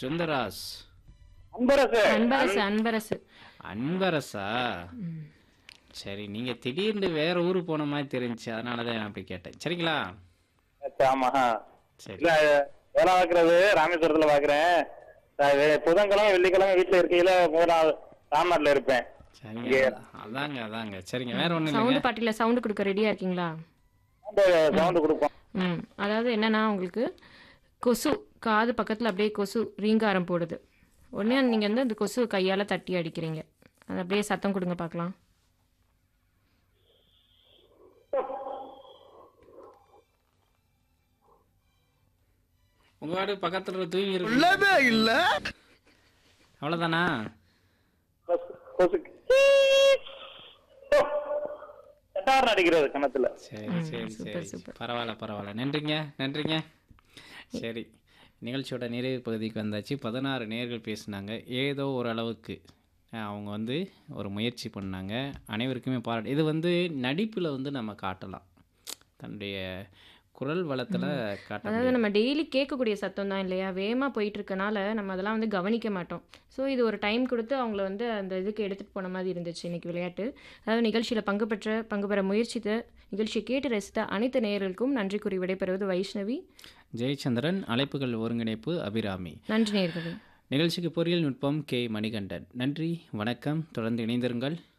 சுந்தராஸ் அன்பரசு அன்பரசு அன்பரசு அன்பரசா சரி நீங்க திடீர்னு வேற ஊரு போன மாதிரி தெரிஞ்சுச்சு அதனால தான் நான் அப்படி கேட்டேன் சரிங்களா ஆமா சரி இல்ல வேலை பார்க்கறது ராமேஸ்வரத்துல பாக்குறேன் நான் வெ- புதன்கிழமை வெள்ளிக்கிழமை வீட்டுல இருக்கையில முதல் நாள் ராம்நாட்ல இருப்பேன் சரிங்க அதாங்க அதாங்க சரிங்க வேற ஒண்ணு இல்லைங்க சவுண்டு பாட்டில சவுண்டு கொடுக்க ரெடியா இருக்கீங்களா சவுண்ட் கொடுப்போம் ம் அதாவது என்னன்னா உங்களுக்கு கொசு காது பக்கத்தில் அப்படியே கொசு ரீங்காரம் போடுது உடனே நீங்கள் வந்து அந்த கொசு கையால் தட்டி அடிக்கிறீங்க அது அப்படியே சத்தம் கொடுங்க பார்க்கலாம் உங்க வாடு பக்கத்துல தூங்கி இருக்கு இல்ல அவ்வளவுதானா கொசு- கொசுக்கு எட்டாறு அடிக்கிறது கணத்துல சரி சரி சரி பரவாயில்ல பரவாயில்ல நன்றிங்க நன்றிங்க சரி நிகழ்ச்சியோட நிறைவு பகுதிக்கு வந்தாச்சு பதினாறு நேர்கள் பேசினாங்க ஏதோ ஓரளவுக்கு அஹ், அவங்க வந்து ஒரு முயற்சி பண்ணாங்க அனைவருக்குமே பாராட்டு இது வந்து நடிப்பில் வந்து நம்ம காட்டலாம் தன்னுடைய குரல் வளத்தில் காட்ட அதாவது நம்ம டெய்லி கேட்கக்கூடிய சத்தம் தான் இல்லையா வேகமாக போயிட்டு இருக்கனால நம்ம அதெல்லாம் வந்து கவனிக்க மாட்டோம் ஸோ இது ஒரு டைம் கொடுத்து அவங்கள வந்து அந்த இதுக்கு எடுத்துகிட்டு போன மாதிரி இருந்துச்சு இன்னைக்கு விளையாட்டு அதாவது நிகழ்ச்சியில் பங்கு பெற்ற பங்கு பெற முயற்சித்த நிகழ்ச்சியை கேட்டு ரசித்த அனைத்து நேயர்களுக்கும் நன்றி கூறி விடைபெறுவது வைஷ்ணவி ஜெயச்சந்திரன் அழைப்புகள் ஒருங்கிணைப்பு அபிராமி நன்றி நேயர்களே நிகழ்ச்சிக்கு பொறியியல் நுட்பம் கே மணிகண்டன் நன்றி வணக்கம் தொடர்ந்து இணைந்திருங்கள்